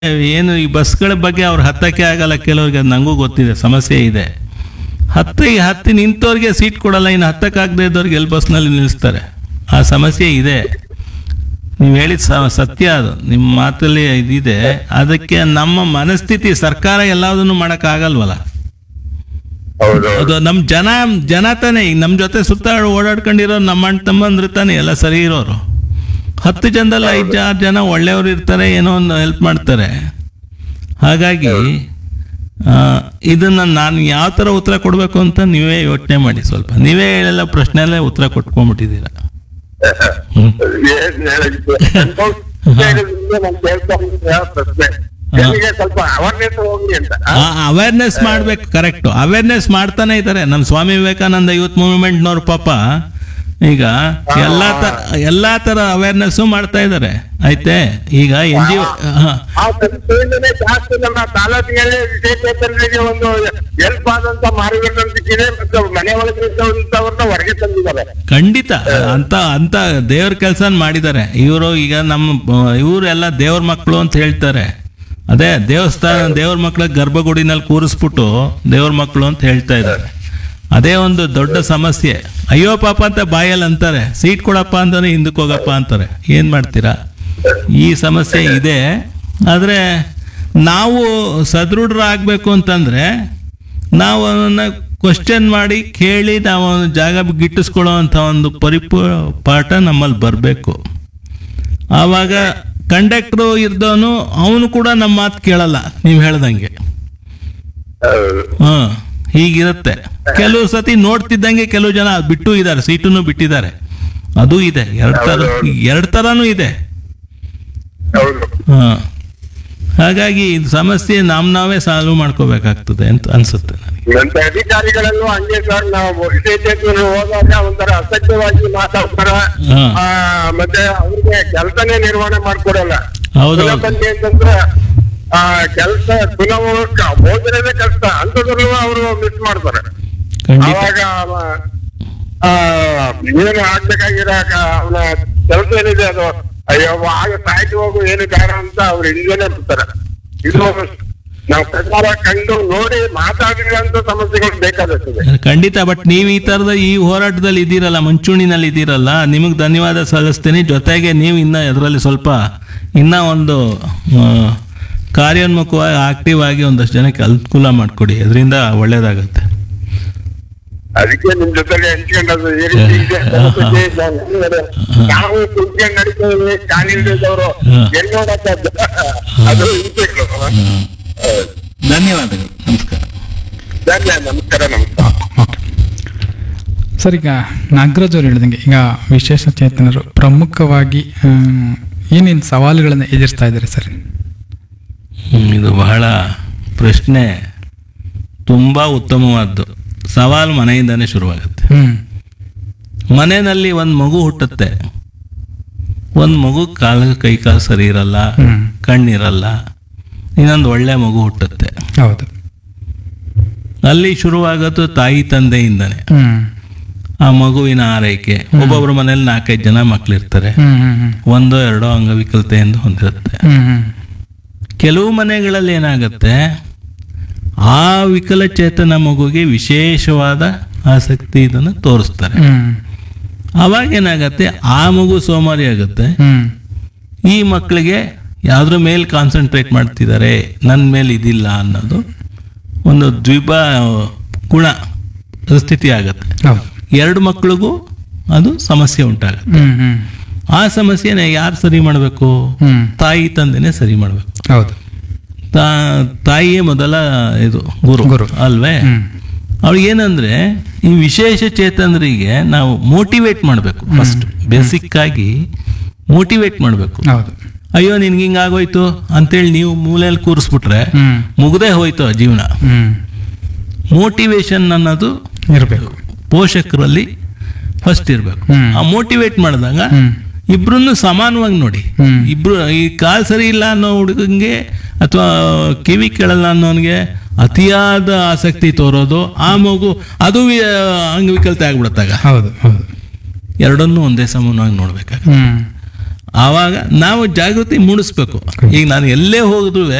ಏನು ಈ ಬಸ್ಗಳ ಬಗ್ಗೆ ಅವ್ರು ಹತ್ತಕ್ಕೆ ಆಗಲ್ಲ ಕೆಲವ್ರಿಗೆ ಅದು ನನಗೂ ಗೊತ್ತಿದೆ ಸಮಸ್ಯೆ ಇದೆ ಹತ್ತಿ ಹತ್ತಿ ನಿಂತವ್ರಿಗೆ ಸೀಟ್ ಕೊಡಲ್ಲ ಇನ್ನು ಹತ್ತಕ್ಕಾಗದೇ ಇದ್ದವ್ರಿಗೆ ಎಲ್ಲಿ ಬಸ್ನಲ್ಲಿ ನಿಲ್ಲಿಸ್ತಾರೆ ಆ ಸಮಸ್ಯೆ ಇದೆ ನೀವು ಹೇಳಿದ ಸ ಸತ್ಯ ಅದು ನಿಮ್ಮ ಮಾತಲ್ಲಿ ಇದಿದೆ ಅದಕ್ಕೆ ನಮ್ಮ ಮನಸ್ಥಿತಿ ಸರ್ಕಾರ ಎಲ್ಲದನ್ನು ಮಾಡೋಕ್ಕಾಗಲ್ವಲ್ಲ ಹೌದು ಅದು ನಮ್ಮ ಜನ ಜನ ತಾನೇ ಈಗ ನಮ್ಮ ಜೊತೆ ಸುತ್ತ ಓಡಾಡ್ಕೊಂಡಿರೋ ನಮ್ಮ ಅಣ್ಣ ತಮ್ಮಂದ್ರೆ ತಾನೇ ಎಲ್ಲ ಸರಿ ಇರೋರು ಹತ್ತು ಜನದಲ್ಲಿ ಐದು ಆರು ಜನ ಒಳ್ಳೆಯವರು ಇರ್ತಾರೆ ಏನೋ ಒಂದು ಹೆಲ್ಪ್ ಮಾಡ್ತಾರೆ ಹಾಗಾಗಿ ಆ, ಇದನ್ನ ನಾನು ಯಾವ ಥರ ಉತ್ತರ ಕೊಡಬೇಕು ಅಂತ ನೀವೇ ಯೋಚನೆ ಮಾಡಿ ಸ್ವಲ್ಪ ನೀವೇ ಹೇಳೆಲ್ಲ ಪ್ರಶ್ನೆಲ್ಲೇ ಉತ್ತರ ಕೊಟ್ಕೊಂಡ್ಬಿಟ್ಟಿದ್ದೀರ ಹ್ಮ್. ಏನ್ ಹೇಳಿದ್ದು? ಹೇಳಿದ್ರಿಂದ ನಾನ್ ಕೇಳ್ತಾ ಇದ್ದೆ ಆ ಪ್ರಶ್ನೆ ಜನರಿಗೆ ಸ್ವಲ್ಪ ಅವೇರ್ನೆಸ್ ಹೋಗ್ಲಿ ಅಂತ ಅವೇರ್ನೆಸ್ ಮಾಡ್ಬೇಕು ಕರೆಕ್ಟ್ ಅವೇರ್ನೆಸ್ ಮಾಡ್ತಾನೆ ಇದ್ದಾರೆ ನಮ್ಮ ಸ್ವಾಮಿ ವಿವೇಕಾನಂದ ಯೂತ್ ಮೂವ್ಮೆಂಟ್ನವ್ರ ಪಾಪ ಈಗ ಎಲ್ಲಾ ತರ ಎಲ್ಲಾ ತರ ಅವೇರ್ನೆಸ್ ಮಾಡ್ತಾ ಇದ್ದಾರೆ ಆಯ್ತೆ ಈಗ ಎನ್ ಜಿ ಆ ಸಂಸ್ಥೆಯಿಂದನೇ ಜಾಸ್ತಿ ನಮ್ಮ ತಾಲೂಕಿನಲ್ಲಿ ವಿಶೇಷರಿಗೆ ಒಂದು ಹೆಲ್ಪ್ ಆದಂತ ಮಾರುಕಟ್ಟೆ ಸಿಕ್ಕಿದೆ ಮತ್ತು ಮನೆ ಒಳಗೆ ಇದ್ದವ್ರನ್ನ ಹೊರಗೆ ತಂದಿದ್ದಾರೆ ಖಂಡಿತ ಅಂತ ಅಂತ ದೇವ್ರ ಕೆಲಸ ಮಾಡಿದ್ದಾರೆ ಇವರು ಈಗ ನಮ್ಮ ಇವರೆಲ್ಲ ದೇವ್ರ ಮಕ್ಕಳು ಅಂತ ಹೇಳ್ತಾರೆ ಅದೇ ದೇವಸ್ಥಾನ ದೇವ್ರ ಮಕ್ಕಳ ಗರ್ಭಗುಡಿನಲ್ಲಿ ಕೂರಿಸ್ಬಿಟ್ಟು ದೇವ್ರ ಮಕ್ಕಳು ಅಂತ ಹೇಳ್ತಾ ಇದ್ದಾರೆ ಅದೇ ಒಂದು ದೊಡ್ಡ ಸಮಸ್ಯೆ ಅಯ್ಯೋ ಪಾಪ ಅಂತ ಬಾಯಲ್ಲಿ ಅಂತಾರೆ ಸೀಟ್ ಕೊಡಪ್ಪ ಅಂತಾನೆ ಹಿಂದಕ್ಕೆ ಹೋಗಪ್ಪ ಅಂತಾರೆ ಏನು ಮಾಡ್ತೀರಾ ಈ ಸಮಸ್ಯೆ ಇದೆ ಆದರೆ ನಾವು ಸದೃಢರಾಗಬೇಕು ಅಂತಂದರೆ ನಾವು ಅವನ್ನ ಕ್ವಶನ್ ಮಾಡಿ ಕೇಳಿ ನಾವು ಅವನ ಜಾಗ ಗಿಟ್ಟಿಸ್ಕೊಳ್ಳೋ ಅಂಥ ಒಂದು ಪರಿಪೂ ಪಾಠ ನಮ್ಮಲ್ಲಿ ಬರಬೇಕು ಆವಾಗ ಕಂಡಕ್ಟ್ರು ಇರ್ದವನು ಅವನು ಕೂಡ ನಮ್ಮ ಮಾತು ಕೇಳಲ್ಲ ನೀವು ಹೇಳ್ದಂಗೆ ಹೌದು. ಹಾಂ ಹೀಗಿರುತ್ತೆ ಕೆಲವು ಸತಿ ನೋಡ್ತಿದ್ದಂಗೆ ಕೆಲವು ಜನ ಬಿಟ್ಟು ಇದ್ದಾರೆ ಸೀಟನ್ನು ಬಿಟ್ಟಿದ್ದಾರೆ ಅದು ಇದೆ ಎರಡು ಥರ ಎರಡು ಥರನೂ ಇದೆ ಹೌದು ಹಾಂ ಹಾಗಾಗಿ ಇದು ಸಮಸ್ಯೆ ನಮ್ಮ ನಾವೇ ಸಾಲ್ವ್ ಮಾಡ್ಕೋಬೇಕಾಗ್ತದೆ ಅಂತ ಅನ್ಸುತ್ತೆ ನನಗೆ ನಂತ ಅಧಿಕಾರಿಗಳಲ್ಲೂ ಹಂಗೆ ಸರ್ ನಾವು ವಿಶೇಷಜ್ಞರು ಹೋದಾಗ ಒಂಥರ ಅಸಭ್ಯವಾಗಿ ಮಾತಾಡ್ತಾರ ಹಾ. ಆ, ಮತ್ತೆ ಅವ್ರಿಗೆ ಕೆಲಸನೇ ನಿರ್ವಹಣೆ ಮಾಡ್ಕೊಡಲ್ಲ ಹೌದು ಪುನಃ ಬಂದಿ ಅಂತಂದ್ರೆ ಆ ಕೆಲಸ ಪುನಃ ಭೋಜನದೇ ಕಷ್ಟ ಅಂತದ್ರಲ್ಲೂ ಅವರು ಮಿಸ್ ಮಾಡ್ತಾರೆ ಖಂಡಿತ ಅವಾಗ ಅವ- ಆ, ಏನು ಆಗ್ಬೇಕಾಗಿರೋ ಅವನ ಕೆಲಸ ಏನಿದೆ ಅದು ಅಯ್ಯೋ ಆಗ ಸಾಯ್ತು ಹೋಗು ಏನು ಬೇಡ ಅಂತ ಅವ್ರು ಹಿಂದೆನೆ ಬಿಡ್ತಾರೆ ಇದು ನಾವು ಪ್ರಚಾರ ಕಂಡು ನೋಡಿ ಮಾತಾಡಿರೋಂಥ ಸಮಸ್ಯೆಗಳು ಬೇಕಾಗುತ್ತದೆ ಖಂಡಿತ ಬಟ್ ನೀವು ಈ ಥರದ ಈ ಹೋರಾಟದಲ್ಲಿ ಇದ್ದೀರಲ್ಲ ಮುಂಚೂಣಿನಲ್ಲಿ ಇದ್ದೀರಲ್ಲ ನಿಮಗೆ ಧನ್ಯವಾದ ಸಲ್ಲಿಸ್ತೀನಿ ಜೊತೆಗೆ ನೀವು ಇನ್ನ ಅದರಲ್ಲಿ ಸ್ವಲ್ಪ ಇನ್ನ ಒಂದು ಆ, ಕಾರ್ಯೋನ್ಮುಖವಾಗಿ ಆಕ್ಟಿವ್ ಆಗಿ ಒಂದಷ್ಟು ಜನಕ್ಕೆ ಅನುಕೂಲ ಮಾಡಿಕೊಡಿ ಅದರಿಂದ ಒಳ್ಳೇದಾಗುತ್ತೆ ಅದಕ್ಕೆ ನಿಮ್ ಜೊತೆಗೆ ಹಂಚ್ಕೊಂಡದ್ದು ಈ ರೀತಿ ಇದೆ ಸಮಸ್ಯೆ ಇದೆ. ನಾವು ಕುಂತ್ಕೊಂಡು ನಡೀತೀವಿ ಕಾಲಿಲ್ದವರು ಹಾ. ಎಲ್ಲಿ ನೋಡಕ್ಕದ್ದು ಅದು ಹಿಂಸೆಗಳು ಧನ್ಯವಾದಗಳು ನಮಸ್ಕಾರ ಧನ್ಯ ನಮಸ್ಕಾರ ನಮಸ್ಕಾರ ಓಕೆ ಸರ್ ಈಗ ನಾಗರಾಜ್ ಅವ್ರು ಹೇಳಿದಂಗೆ ಈಗ ವಿಶೇಷ ಚೇತನರು ಪ್ರಮುಖವಾಗಿ ಏನೇನು ಸವಾಲುಗಳನ್ನು ಎದುರಿಸ್ತಾ ಇದ್ದಾರೆ ಸರ್ ಹ್ಮ್, ಇದು ಬಹಳ ಪ್ರಶ್ನೆ ತುಂಬ ಉತ್ತಮವಾದ್ದು ಸವಾಲು ಮನೆಯಿಂದನೇ ಶುರುವಾಗುತ್ತೆ ಹ್ಮ್ ಮನೆಯಲ್ಲಿ ಒಂದು ಮಗು ಹುಟ್ಟುತ್ತೆ ಒಂದು ಮಗು ಕಾಲು ಕೈ ಕಾಲು ಸರಿ ಇರಲ್ಲ ಹ್ಮ್ ಕಣ್ಣಿರಲ್ಲ ಇನ್ನೊಂದು ಒಳ್ಳೆ ಮಗು ಹುಟ್ಟುತ್ತೆ ಹೌದು ಅಲ್ಲಿ ಶುರುವಾಗೋದು ತಾಯಿ ತಂದೆಯಿಂದನೇ ಹ್ಮ್ ಆ ಮಗುವಿನ ಆರೈಕೆ ಒಬ್ಬೊಬ್ಬರ ಮನೇಲಿ ನಾಲ್ಕೈದು ಜನ ಮಕ್ಕಳಿರ್ತಾರೆ ಹ್ಮ್ ಹ್ಮ್ ಹ್ಮ್ ಒಂದೋ ಎರಡೋ ಅಂಗವಿಕಲತೆಯಿಂದ ಹೊಂದಿರುತ್ತೆ ಹ್ಮ್ ಹ್ಮ್ ಕೆಲವು ಮನೆಗಳಲ್ಲಿ ಏನಾಗುತ್ತೆ ಆ ವಿಕಲಚೇತನ ಮಗುಗೆ ವಿಶೇಷವಾದ ಆಸಕ್ತಿ ಇದನ್ನು ತೋರಿಸ್ತಾರೆ ಹ್ಮ್ ಅವಾಗ ಏನಾಗತ್ತೆ ಆ ಮಗು ಸೋಮಾರಿ ಆಗುತ್ತೆ ಹ್ಮ್ ಈ ಮಕ್ಕಳಿಗೆ ಯಾವ್ದ್ರ ಮೇಲೆ ಕಾನ್ಸಂಟ್ರೇಟ್ ಮಾಡ್ತಿದ್ದಾರೆ ನನ್ನ ಮೇಲೆ ಇದಿಲ್ಲ ಅನ್ನೋದು ಒಂದು ದ್ವಿಬ ಗುಣ ಸ್ಥಿತಿ ಆಗುತ್ತೆ ಹೌದು ಎರಡು ಮಕ್ಕಳಿಗೂ ಅದು ಸಮಸ್ಯೆ ಉಂಟಾಗುತ್ತೆ ಹ್ಮ್ ಹ್ಮ್ ಆ ಸಮಸ್ಯೆನ ಯಾರು ಸರಿ ಮಾಡಬೇಕು ಹ್ಮ್ ತಾಯಿ ತಂದೆನೇ ಸರಿ ಮಾಡಬೇಕು ಹೌದು ತಾ- ತಾಯಿಯೇ ಮೊದಲ ಇದು ಗುರು ಗುರು. ಅಲ್ವೇ ಹ್ಮ್ ಅವ್ರಿಗೆ ಏನಂದ್ರೆ ಈ ವಿಶೇಷ ಚೇತನರಿಗೆ ನಾವು ಮೋಟಿವೇಟ್ ಮಾಡಬೇಕು ಫಸ್ಟ್ ಬೇಸಿಕ್ ಆಗಿ ಮೋಟಿವೇಟ್ ಮಾಡಬೇಕು ಹೌದು ಅಯ್ಯೋ ನಿನ್ಗೆ ಹಿಂಗಾಗೋಯ್ತು ಅಂತೇಳಿ ನೀವು ಮೂಲೆಯಲ್ಲಿ ಕೂರಿಸ್ಬಿಟ್ರೆ ಹ್ಮ್ ಮುಗ್ದೇ ಹೋಯ್ತು ಆ ಜೀವನ ಹ್ಮ್ ಮೋಟಿವೇಶನ್ ಅನ್ನೋದು ಇರಬೇಕು ಪೋಷಕರಲ್ಲಿ ಫಸ್ಟ್ ಇರಬೇಕು ಹ್ಮ್. ಆ ಮೋಟಿವೇಟ್ ಮಾಡಿದಾಗ ಹ್ಮ್ ಇಬ್ರನ್ನು ಸಮಾನವಾಗಿ ನೋಡಿ ಹ್ಮ್. ಇಬ್ರು ಈ ಕಾಲ್ ಸರಿ ಇಲ್ಲ ಅನ್ನೋ ಹುಡುಗಂಗೆ ಅಥವಾ ಕಿವಿ ಕೇಳಲ್ಲ ಅನ್ನೋನ್ಗೆ ಅತಿಯಾದ ಆಸಕ್ತಿ ತೋರೋದು ಆ ಮಗು ಅದು ವಿ- ಅಂಗವಿಕಲತೆ ಆಗ್ಬಿಡತ್ತಾಗ ಹೌದು ಹೌದು ಎರಡನ್ನೂ ಒಂದೇ ಸಮಾನವಾಗಿ ನೋಡ್ಬೇಕಾಗ ಹ್ಮ್ ಆವಾಗ ನಾವು ಜಾಗೃತಿ ಮೂಡಿಸ್ಬೇಕು ಈಗ ನಾನು ಎಲ್ಲೇ ಹೋಗಿದ್ರು